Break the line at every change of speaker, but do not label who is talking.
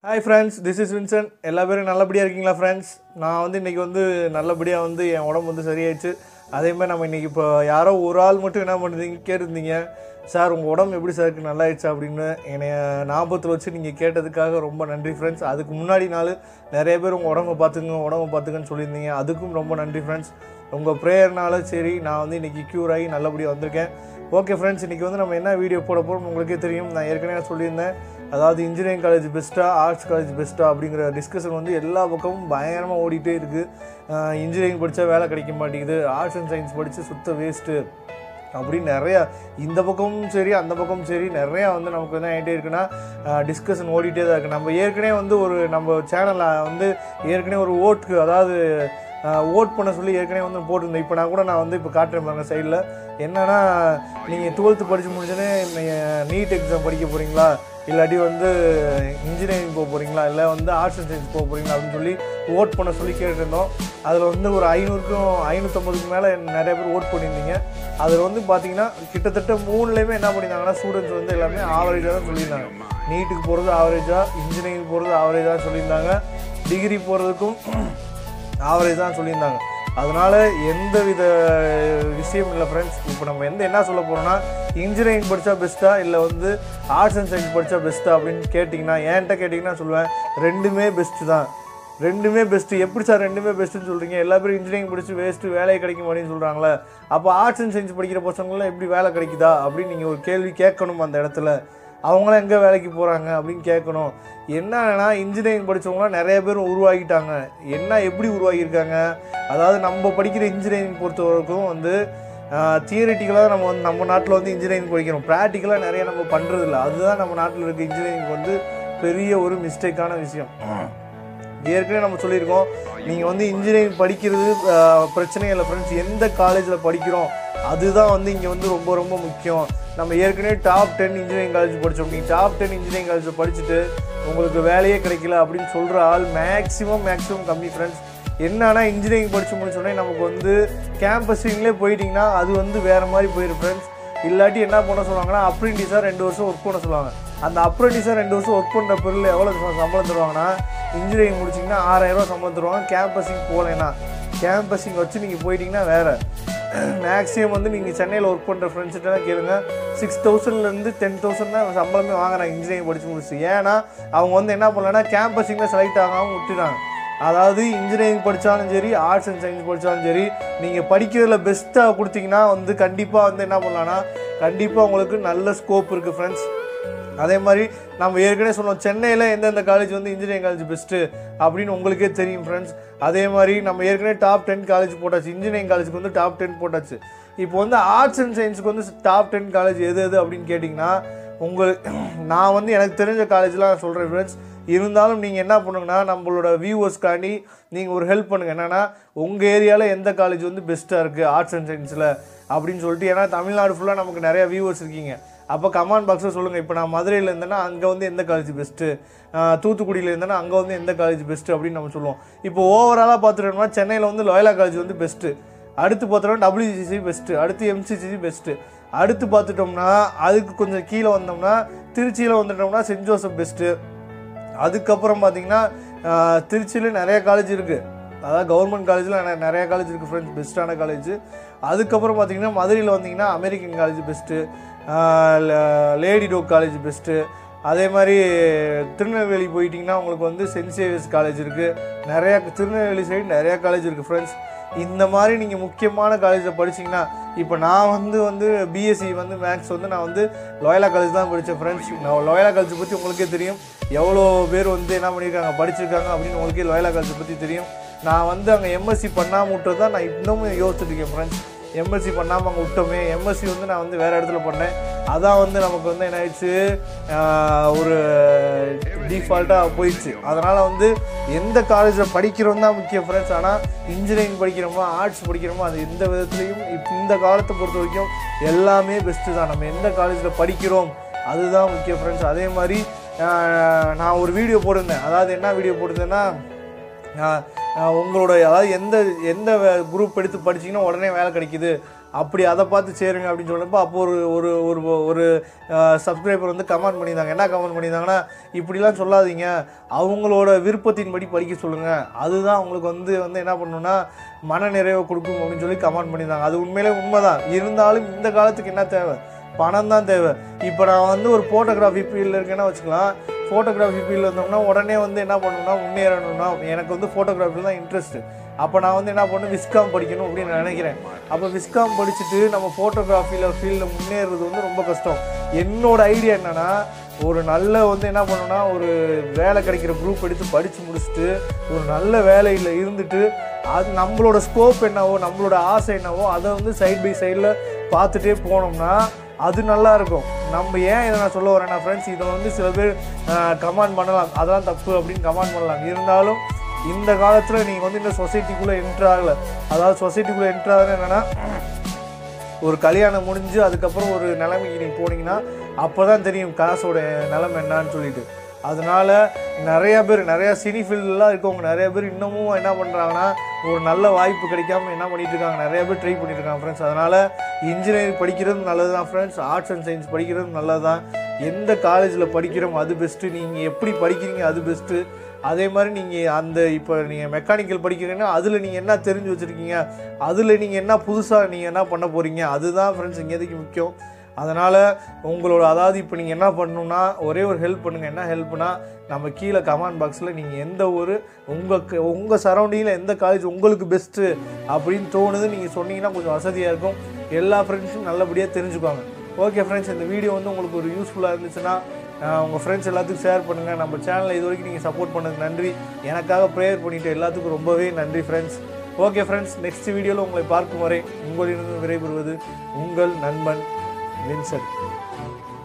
hi friends this is Vinson எல்லா பேரும் நல்லபடியாக இருக்கீங்களா ஃப்ரெண்ட்ஸ் நான் வந்து இன்றைக்கி வந்து நல்லபடியாக வந்து என் உடம்பு வந்து சரியாயிடுச்சு அதே மாதிரி நம்ம இன்றைக்கி இப்போ யாரோ ஒரு ஆள் மட்டும் என்ன பண்ணுறீங்க கேட்டிருந்தீங்க சார் உங்கள் உடம்பு எப்படி சார் இருக்கு நல்லா ஆயிடுச்சு அப்படின்னு என்னை ஞாபகத்தில் வச்சு நீங்கள் கேட்டதுக்காக ரொம்ப நன்றி ஃப்ரெண்ட்ஸ் அதுக்கு முன்னாடி நாள் நிறைய பேர் உங்கள் உடம்பை பார்த்துங்க உடம்பை பார்த்துக்கன்னு சொல்லியிருந்தீங்க அதுக்கும் ரொம்ப நன்றி ஃப்ரெண்ட்ஸ் உங்கள் ப்ரேயர்னால சரி நான் வந்து இன்றைக்கி க்யூர் ஆகி நல்லபடியாக வந்திருக்கேன் ஓகே ஃப்ரெண்ட்ஸ் இன்றைக்கி வந்து நம்ம என்ன வீடியோ போட போகிறோம் உங்களுக்கே தெரியும் நான் ஏற்கனவே சொல்லியிருந்தேன் அதாவது இன்ஜினியரிங் காலேஜ் பெஸ்ட்டா ஆர்ட்ஸ் காலேஜ் பெஸ்ட்டா அப்படிங்கிற டிஸ்கஷன் வந்து எல்லா பக்கமும் பயங்கரமாக ஓடிட்டே இருக்குது இன்ஜினியரிங் படித்தா வேலை கிடைக்க மாட்டேங்குது ஆர்ட்ஸ் அண்ட் சயின்ஸ் படித்து சுத்த வேஸ்ட்டு அப்படின்னு நிறையா இந்த பக்கமும் சரி அந்த பக்கமும் சரி நிறையா வந்து நமக்கு என்ன ஆகிட்டே இருக்குன்னா டிஸ்கஷன் ஓடிட்டே தான் இருக்குது நம்ம ஏற்கனவே வந்து ஒரு நம்ம சேனலில் வந்து ஏற்கனவே ஒரு ஓட்டுக்கு அதாவது ஓட் பண்ண சொல்லி ஏற்கனவே வந்து போட்டிருந்தேன் இப்போ நான் கூட நான் வந்து இப்போ காட்டுறேன் பாருங்க சைடில் என்னன்னா நீங்கள் டுவெல்த்து படித்து முடிஞ்சோடனே நீட் எக்ஸாம் படிக்க போகிறீங்களா இல்லாட்டி வந்து இன்ஜினியரிங் போக போகிறீங்களா இல்லை வந்து ஆர்ட்ஸ் அண்ட் சயின்ஸ் போக போகிறீங்களா அப்படின்னு சொல்லி ஓட் பண்ண சொல்லி கேட்டிருந்தோம் அதில் வந்து ஒரு ஐநூறுக்கும் ஐநூற்றம்பதுக்கு மேலே நிறைய பேர் ஓட் பண்ணியிருந்தீங்க அதில் வந்து பார்த்தீங்கன்னா கிட்டத்தட்ட மூணுலேயுமே என்ன பண்ணியிருந்தாங்கன்னா ஸ்டூடெண்ட்ஸ் வந்து எல்லாமே ஆவரேஜாக தான் சொல்லியிருந்தாங்க நீட்டுக்கு போகிறது ஆவரேஜாக இன்ஜினியரிங் போகிறது ஆவரேஜாக சொல்லியிருந்தாங்க டிகிரி போகிறதுக்கும் ஆவரேஜ் தான் சொல்லியிருந்தாங்க அதனால் எந்த வித விஷயம் இல்லை ஃப்ரெண்ட்ஸ் இப்போ நம்ம எந்த என்ன சொல்ல போகிறோம்னா இன்ஜினியரிங் படித்தா பெஸ்ட்டா இல்லை வந்து ஆர்ட்ஸ் அண்ட் சயின்ஸ் படித்தா பெஸ்ட்டா அப்படின்னு கேட்டிங்கன்னா ஏன்ட்ட கேட்டிங்கன்னா சொல்லுவேன் ரெண்டுமே பெஸ்ட்டு தான் ரெண்டுமே பெஸ்ட்டு எப்படி சார் ரெண்டுமே பெஸ்ட்டுன்னு சொல்கிறீங்க எல்லா பேரும் இன்ஜினியரிங் படித்து வேஸ்ட்டு வேலை கிடைக்க மாட்டேன்னு சொல்கிறாங்களே அப்போ ஆர்ட்ஸ் அண்ட் சயின்ஸ் படிக்கிற பசங்களாம் எப்படி வேலை கிடைக்குதா அப்படின்னு நீங்கள் ஒரு கேள்வி கேட்கணும் அந்த இடத்துல அவங்களாம் எங்கே வேலைக்கு போகிறாங்க அப்படின்னு கேட்கணும் என்னன்னா இன்ஜினியரிங் படித்தவங்களாம் நிறைய பேர் உருவாகிட்டாங்க என்ன எப்படி உருவாகியிருக்காங்க அதாவது நம்ம படிக்கிற இன்ஜினியரிங் பொறுத்த வரைக்கும் வந்து தியரிட்டிக்கலாக நம்ம வந்து நம்ம நாட்டில் வந்து இன்ஜினியரிங் படிக்கிறோம் ப்ராக்டிக்கலாக நிறைய நம்ம பண்ணுறதில்ல அதுதான் நம்ம நாட்டில் இருக்க இன்ஜினியரிங் வந்து பெரிய ஒரு மிஸ்டேக்கான விஷயம் ஏற்கனவே நம்ம சொல்லியிருக்கோம் நீங்கள் வந்து இன்ஜினியரிங் படிக்கிறது பிரச்சனை இல்லை ஃப்ரெண்ட்ஸ் எந்த காலேஜில் படிக்கிறோம் அதுதான் வந்து இங்கே வந்து ரொம்ப ரொம்ப முக்கியம் நம்ம ஏற்கனவே டாப் டென் இன்ஜினியரிங் காலேஜ் படித்தோம் நீங்கள் டாப் டென் இன்ஜினியரிங் காலேஜ் படிச்சுட்டு உங்களுக்கு வேலையே கிடைக்கல அப்படின்னு சொல்கிற ஆள் மேக்ஸிமம் மேக்ஸிமம் கம்மி ஃப்ரெண்ட்ஸ் என்னன்னா இன்ஜினியரிங் படித்து முடிச்சோடனே நமக்கு வந்து கேம்பஸிங்லேயே போயிட்டிங்கன்னா அது வந்து வேறு மாதிரி போயிடும் ஃப்ரெண்ட்ஸ் இல்லாட்டி என்ன பண்ண சொல்லுவாங்கன்னா அப்ரெண்டிஸாக ரெண்டு வருஷம் ஒர்க் பண்ண சொல்லுவாங்க அந்த அப்ரெண்டிஸாக ரெண்டு வருஷம் ஒர்க் பண்ணுற பொருள் எவ்வளோ சம்பளம் தருவாங்கன்னா இன்ஜினியரிங் முடிச்சிங்கன்னா ஆறாயிரரூவா சம்பளம் தருவாங்க கேம்பஸிங் போகலைன்னா கேம்பஸிங் வச்சு நீங்கள் போயிட்டீங்கன்னா வேறு மேக்ஸிமம் வந்து நீங்கள் சென்னையில் ஒர்க் பண்ணுற ஃப்ரெண்ட்ஸ்கிட்ட கேளுங்க சிக்ஸ் தௌசண்ட்லேருந்து டென் தௌசண்ட் தான் சம்பளமே வாங்குறாங்க இன்ஜினியரிங் படித்து முடிச்சு ஏன்னா அவங்க வந்து என்ன பண்ணலன்னா கேம்பஸிங்கில் செலக்ட் ஆகாமல் விட்டுட்டாங்க அதாவது இன்ஜினியரிங் படித்தாலும் சரி ஆர்ட்ஸ் அண்ட் சயின்ஸ் படித்தாலும் சரி நீங்கள் படிக்கிறதுல பெஸ்ட்டாக கொடுத்தீங்கன்னா வந்து கண்டிப்பாக வந்து என்ன பண்ணலான்னா கண்டிப்பாக உங்களுக்கு நல்ல ஸ்கோப் இருக்குது ஃப்ரெண்ட்ஸ் அதே மாதிரி நம்ம ஏற்கனவே சொன்னோம் சென்னையில் எந்தெந்த காலேஜ் வந்து இன்ஜினியரிங் காலேஜ் பெஸ்ட்டு அப்படின்னு உங்களுக்கே தெரியும் ஃப்ரெண்ட்ஸ் அதே மாதிரி நம்ம ஏற்கனவே டாப் டென் காலேஜ் போட்டாச்சு இன்ஜினியரிங் காலேஜுக்கு வந்து டாப் டென் போட்டாச்சு இப்போ வந்து ஆர்ட்ஸ் அண்ட் சயின்ஸுக்கு வந்து டாப் டென் காலேஜ் எது எது அப்படின்னு கேட்டிங்கன்னா உங்களுக்கு நான் வந்து எனக்கு தெரிஞ்ச காலேஜ்லாம் சொல்கிறேன் ஃப்ரெண்ட்ஸ் இருந்தாலும் நீங்கள் என்ன பண்ணுங்கன்னா நம்மளோட வியூவர்ஸ்க்காண்டி நீங்கள் ஒரு ஹெல்ப் பண்ணுங்கள் என்னென்னா உங்கள் ஏரியாவில் எந்த காலேஜ் வந்து பெஸ்ட்டாக இருக்குது ஆர்ட்ஸ் அண்ட் சயின்ஸில் அப்படின்னு சொல்லிட்டு ஏன்னா தமிழ்நாடு ஃபுல்லாக நமக்கு நிறையா வியூவர்ஸ் இருக்கீங்க அப்போ கமெண்ட் பாக்ஸில் சொல்லுங்கள் இப்போ நான் மதுரையில் இருந்தேன்னா அங்கே வந்து எந்த காலேஜ் பெஸ்ட்டு தூத்துக்குடியில் இருந்தேன்னா அங்கே வந்து எந்த காலேஜ் பெஸ்ட்டு அப்படின்னு நம்ம சொல்லுவோம் இப்போ ஓவராலாக பார்த்துட்டோம்னா சென்னையில் வந்து லோயலா காலேஜ் வந்து பெஸ்ட்டு அடுத்து பார்த்தோம்னா டபிள்யூசிசி பெஸ்ட்டு அடுத்து எம்சிசிசி பெஸ்ட்டு அடுத்து பார்த்துட்டோம்னா அதுக்கு கொஞ்சம் கீழே வந்தோம்னா திருச்சியில் வந்துட்டோம்னா சென்ட் ஜோசப் பெஸ்ட்டு அதுக்கப்புறம் பார்த்தீங்கன்னா திருச்சியில் நிறைய காலேஜ் இருக்குது அதாவது கவர்மெண்ட் காலேஜில் நிறைய காலேஜ் இருக்குது ஃப்ரெண்ட்ஸ் பெஸ்ட்டான காலேஜ் அதுக்கப்புறம் பார்த்தீங்கன்னா மதுரையில் வந்தீங்கன்னா American College best Lady Doak College best அதே மாதிரி திருநெல்வேலி போயிட்டிங்கன்னா உங்களுக்கு வந்து சென்ட் சேவியர்ஸ் காலேஜ் இருக்குது நிறையா திருநெல்வேலி சைடு நிறையா காலேஜ் இருக்குது ஃப்ரெண்ட்ஸ் இந்த மாதிரி நீங்கள் முக்கியமான காலேஜில் படிச்சிங்கன்னா இப்போ நான் வந்து வந்து பிஎஸ்சி வந்து மேக்ஸ் வந்து நான் வந்து லோயலா காலேஜ் தான் படித்தேன் ஃப்ரெண்ட்ஸ் நான் லோயலா காலேஜ் பற்றி உங்களுக்கே தெரியும் எவ்வளோ பேர் வந்து என்ன பண்ணியிருக்காங்க படிச்சிருக்காங்க அப்படின்னு உங்களுக்கே லோயலா காலேஜ் பற்றி தெரியும் நான் வந்து அங்கே எம்எஸ்சி பண்ணாமல் விட்டது தான் நான் இன்னமும் யோசிச்சுட்டு இருக்கேன் ஃப்ரெண்ட்ஸ் எம்எஸ்சி பண்ணாமல் அங்கே விட்டோமே எம்எஸ்சி வந்து நான் வந்து வேறு இடத்துல பண்ணேன் அதான் வந்து நமக்கு வந்து என்ன ஆயிடுச்சு ஒரு டிஃபால்ட்டாக போயிடுச்சு அதனால் வந்து எந்த காலேஜில் படிக்கிறோம் தான் முக்கியம் ஃப்ரெண்ட்ஸ் ஆனால் இன்ஜினியரிங் படிக்கிறோமோ ஆர்ட்ஸ் படிக்கிறோமோ அது எந்த விதத்துலையும் இப்போ இந்த காலத்தை பொறுத்த வரைக்கும் எல்லாமே பெஸ்ட்டு தான் நம்ம எந்த காலேஜில் படிக்கிறோம் அதுதான் முக்கியம் ஃப்ரெண்ட்ஸ் அதே மாதிரி நான் ஒரு வீடியோ போட்டிருந்தேன் அதாவது என்ன வீடியோ போட்டிருந்தேன்னா உங்களோட அதாவது எந்த எந்த குரூப் எடுத்து படிச்சிங்கன்னா உடனே வேலை கிடைக்குது அப்படி அதை பார்த்து சேருங்க அப்படின்னு சொன்னப்போ அப்போ ஒரு ஒரு ஒரு ஒரு சப்ஸ்கிரைபர் வந்து கமெண்ட் பண்ணியிருந்தாங்க என்ன கமெண்ட் பண்ணியிருந்தாங்கன்னா இப்படிலாம் சொல்லாதீங்க அவங்களோட விருப்பத்தின்படி படிக்க சொல்லுங்கள் அதுதான் அவங்களுக்கு வந்து வந்து என்ன பண்ணணும்னா மன நிறைவை கொடுக்கும் அப்படின்னு சொல்லி கமெண்ட் பண்ணியிருந்தாங்க அது உண்மையிலே உண்மைதான் இருந்தாலும் இந்த காலத்துக்கு என்ன தேவை பணம் தான் தேவை இப்போ நான் வந்து ஒரு ஃபோட்டோகிராஃபி ஃபீல்டில் இருக்கேன்னா வச்சுக்கலாம் ஃபோட்டோகிராஃபி ஃபீல்டில் இருந்தோம்னா உடனே வந்து என்ன பண்ணணும்னா முன்னேறணும்னா எனக்கு வந்து ஃபோட்டோகிராஃபியில் தான் இன்ட்ரெஸ்ட்டு அப்போ நான் வந்து என்ன பண்ணணும் விஸ்காம் படிக்கணும் அப்படின்னு நான் நினைக்கிறேன் அப்போ விஸ்காம் படிச்சுட்டு நம்ம ஃபோட்டோகிராஃபியில் ஃபீல்டில் முன்னேறது வந்து ரொம்ப கஷ்டம் என்னோட ஐடியா என்னென்னா ஒரு நல்ல வந்து என்ன பண்ணணும்னா ஒரு வேலை கிடைக்கிற குரூப் எடுத்து படித்து முடிச்சுட்டு ஒரு நல்ல வேலையில் இருந்துட்டு அது நம்மளோட ஸ்கோப் என்னவோ நம்மளோட ஆசை என்னவோ அதை வந்து சைட் பை சைடில் பார்த்துட்டே போனோம்னா அது நல்லா இருக்கும் நம்ம ஏன் இதை நான் சொல்ல வரேன்னா ஃப்ரெண்ட்ஸ் இதை வந்து சில பேர் கமெண்ட் பண்ணலாம் அதெல்லாம் தப்பு அப்படின்னு கமெண்ட் பண்ணலாம் இருந்தாலும் இந்த காலத்தில் நீங்கள் வந்து இந்த சொசைட்டிக்குள்ளே என்ட்ரு ஆகலை அதாவது சொசைட்டிக்குள்ளே என்ட்ரு ஆகுறது என்னென்னா ஒரு கல்யாணம் முடிஞ்சு அதுக்கப்புறம் ஒரு நிலைமைக்கு நீங்கள் போனீங்கன்னா அப்போ தான் தெரியும் காசோட நிலைமை என்னன்னு சொல்லிட்டு அதனால நிறைய பேர் நிறையா சினி ஃபீல்டெலாம் இருக்கவங்க நிறைய பேர் இன்னமும் என்ன பண்ணுறாங்கன்னா ஒரு நல்ல வாய்ப்பு கிடைக்காம என்ன பண்ணிட்டு இருக்காங்க நிறைய பேர் ட்ரை பண்ணிட்டு இருக்காங்க ஃப்ரெண்ட்ஸ் அதனால் இன்ஜினியரிங் படிக்கிறது நல்லது தான் ஃப்ரெண்ட்ஸ் ஆர்ட்ஸ் அண்ட் சயின்ஸ் படிக்கிறது நல்லது தான் எந்த காலேஜில் படிக்கிறோம் அது பெஸ்ட்டு நீங்கள் எப்படி படிக்கிறீங்க அது பெஸ்ட்டு அதே மாதிரி நீங்கள் அந்த இப்போ நீங்கள் மெக்கானிக்கல் படிக்கிறீங்கன்னா அதில் நீங்கள் என்ன தெரிஞ்சு வச்சுருக்கீங்க அதில் நீங்கள் என்ன புதுசாக நீங்கள் என்ன பண்ண போகிறீங்க அதுதான் ஃப்ரெண்ட்ஸ் இங்கேதைக்கு முக்கியம் அதனால் உங்களோட அதாவது இப்போ நீங்கள் என்ன பண்ணணும்னா ஒரே ஒரு ஹெல்ப் பண்ணுங்கள் என்ன ஹெல்ப்னா நம்ம கீழே கமெண்ட் பாக்ஸில் நீங்கள் எந்த ஒரு உங்கள் உங்கள் சரௌண்டிங்கில் எந்த காலேஜ் உங்களுக்கு பெஸ்ட்டு அப்படின்னு தோணுது நீங்கள் சொன்னீங்கன்னா கொஞ்சம் வசதியாக இருக்கும் எல்லா ஃப்ரெண்ட்ஸும் நல்லபடியாக தெரிஞ்சுக்குவாங்க ஓகே ஃப்ரெண்ட்ஸ் இந்த வீடியோ வந்து உங்களுக்கு ஒரு யூஸ்ஃபுல்லாக இருந்துச்சுன்னா ஆஹ் உங்கள் ஃப்ரெண்ட்ஸ் எல்லாத்துக்கும் ஷேர் பண்ணுங்கள் நம்ம சேனலை இது வரைக்கும் நீங்கள் சப்போர்ட் பண்ணதுக்கு நன்றி எனக்காக ப்ரேயர் பண்ணிட்டு எல்லாத்துக்கும் ரொம்பவே நன்றி ஃப்ரெண்ட்ஸ் ஓகே ஃப்ரெண்ட்ஸ் நெக்ஸ்ட் வீடியோவில் உங்களை பார்க்கும் வரை உங்களிடம் விடைபெறுவது உங்கள் நண்பன் வின்சென்ட்